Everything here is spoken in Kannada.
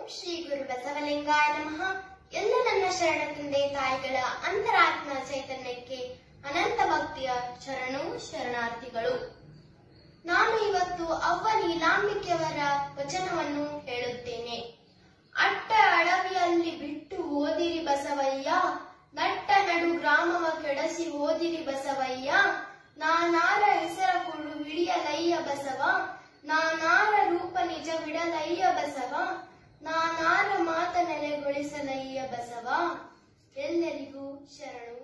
ಶ್ರೀ ಗುರು ಬಸವಲಿಂಗಾಯ ನಮಃ ಎಲ್ಲ ನನ್ನ ಶರಣ ತಂದೆ ತಾಯಿಗಳ ಅಂತರಾತ್ಮ ಚೈತನ್ಯಕ್ಕೆ ಅನಂತ ಭಕ್ತಿಯ ಶರಣು ಶರಣಾರ್ಥಿಗಳು ನಾನು ಇವತ್ತು ಅವ್ವ ನೀಲಾಂಬಿಕೆಯವರ ವಚನವನ್ನು ಹೇಳುತ್ತೇನೆ ಅಟ್ಟ ಅಡವಿಯಲ್ಲಿ ಬಿಟ್ಟು ಓದಿರಿ ಬಸವಯ್ಯ ನಟ್ಟ ನಡು ಗ್ರಾಮವ ಕೆಡಸಿ ಓದಿರಿ ಬಸವಯ್ಯ ನಾನಾರ ಹೆಸರ ಕೊಡು ಹಿಡಿಯಲಯ್ಯ ಬಸವ ನಾನಾರ ರೂಪ ನಿಜ ಬಿಡಲಯ್ಯ ಬಸವ ನಾನಾರ ಮಾತ ನೆಲೆಗೊಳಿಸಲಯ್ಯ ಬಸವ ಎಲ್ಲರಿಗೂ ಶರಣು